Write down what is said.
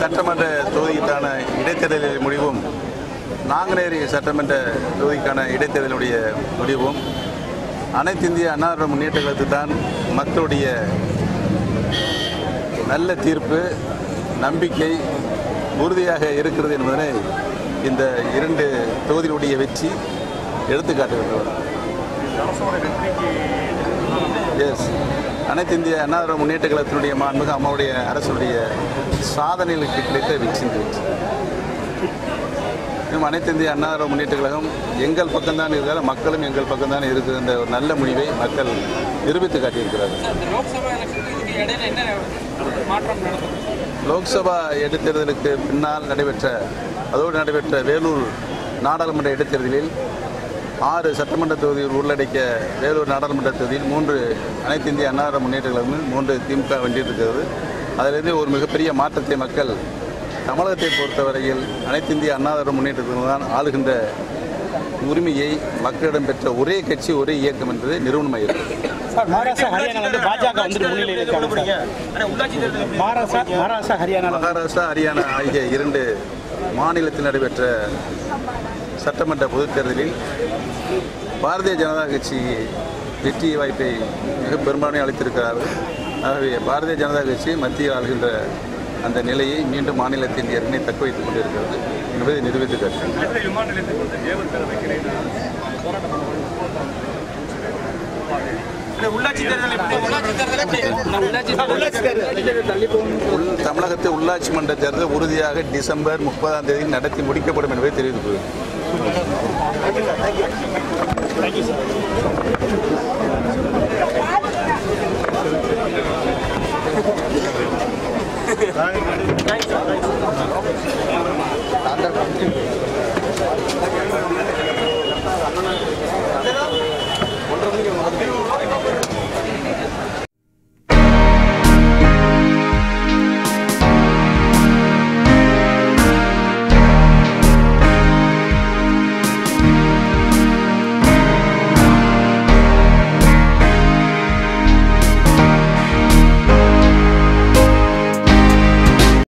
சட்டமன்ற தொகுதிக்கான இடைத்தேர்தலில் முடிவும் நாங்குநேரி சட்டமன்ற தொகுதிக்கான இடைத்தேர்தலுடைய முடிவும் அனைத்து இந்திய அண்ணா திராவிட முன்னேற்ற கழகத்துக்கு தான் மக்களுடைய நல்ல தீர்ப்பு நம்பிக்கை உறுதியாக இருக்கிறது என்பதனை இந்த இரண்டு தொகுதியினுடைய வெற்றி எடுத்துக்காட்டுகின்றனர் எஸ் அனைத்து இந்திய அண்ணா திராவிட முன்னேற்ற கழகத்தினுடைய மாண்புமிகு அம்மாவுடைய அரசுடைய சாதனைகளுக்கு கிடைத்த வெற்றி இந்த வெற்றி இன்னும் அனைத்து இந்திய அண்ணா திராவிட முன்னேற்ற கழகம் எங்கள் பக்கம்தான் இருக்கிறார் மக்களும் எங்கள் பக்கம்தான் இருக்குது என்ற ஒரு நல்ல முடிவை மக்கள் நிரூபித்து காட்டியிருக்கிறார்கள் இந்த லோக்சபா எலெக்ஷனுக்கு இதுக்கு இடையில என்ன மாற்றம் நடந்தது லோக்சபா இடைத்தேர்தலுக்கு பின்னால் நடைபெற்ற அதோடு நடைபெற்ற வேலூர் நாடாளுமன்ற இடைத்தேர்தலில் ஆறு சட்டமன்ற தொகுதிகள் உள்ளடக்கிய வேலூர் நாடாளுமன்ற தொகுதியில் மூன்று அனைத்து இந்திய அண்ணா திராவிட முன்னேற்ற கழகம் மூன்று திமுக வென்றிருக்கிறது அதிலிருந்து ஒரு மிகப்பெரிய மாற்றத்தை மக்கள் தமிழகத்தை பொறுத்தவரையில் அனைத்து இந்திய அண்ணா திராவிட முன்னேற்ற கழகம் தான் ஆளுகின்ற உரிமையை மக்களிடம் பெற்ற ஒரே கட்சி ஒரே இயக்கம் என்பது நிறுவனமாகிறது சார் மகாராஷ்டிரா ஹரியானா வந்து பாஜக வந்து முன்னிலையில் இருக்காங்க சார். மகாராஷ்டிரா மகாராஷ்டிரா ஹரியானா மகாராஷ்டிரா ஹரியானா ஆகிய இரண்டு மாநிலத்தில் நடைபெற்ற சட்டமன்ற பொதுத் தேர்தலில் பாரதிய ஜனதா கட்சி வெற்றி வாய்ப்பை மிக பெரும்பான்மை அளித்திருக்கிறார்கள் ஆகவே பாரதிய ஜனதா கட்சி மத்தியில் ஆள்கின்ற அந்த நிலையை மீண்டும் மாநிலத்தின் ஏற்கனவே தக்க வைத்துக் கொண்டிருக்கிறது என்பதை நிரூபித்து காட்டுகிறது உள்ளாட்சி தேர்தல் எப்படி உள்ளாட்சி தேர்தல் எப்படி உள்ளாட்சி உள் தமிழகத்தை உள்ளாட்சி மன்ற தேர்தல் உறுதியாக டிசம்பர் முப்பதாம் தேதி நடத்தி முடிக்கப்படும் என்பதை தெரிவித்துக் கொள்கிறேன்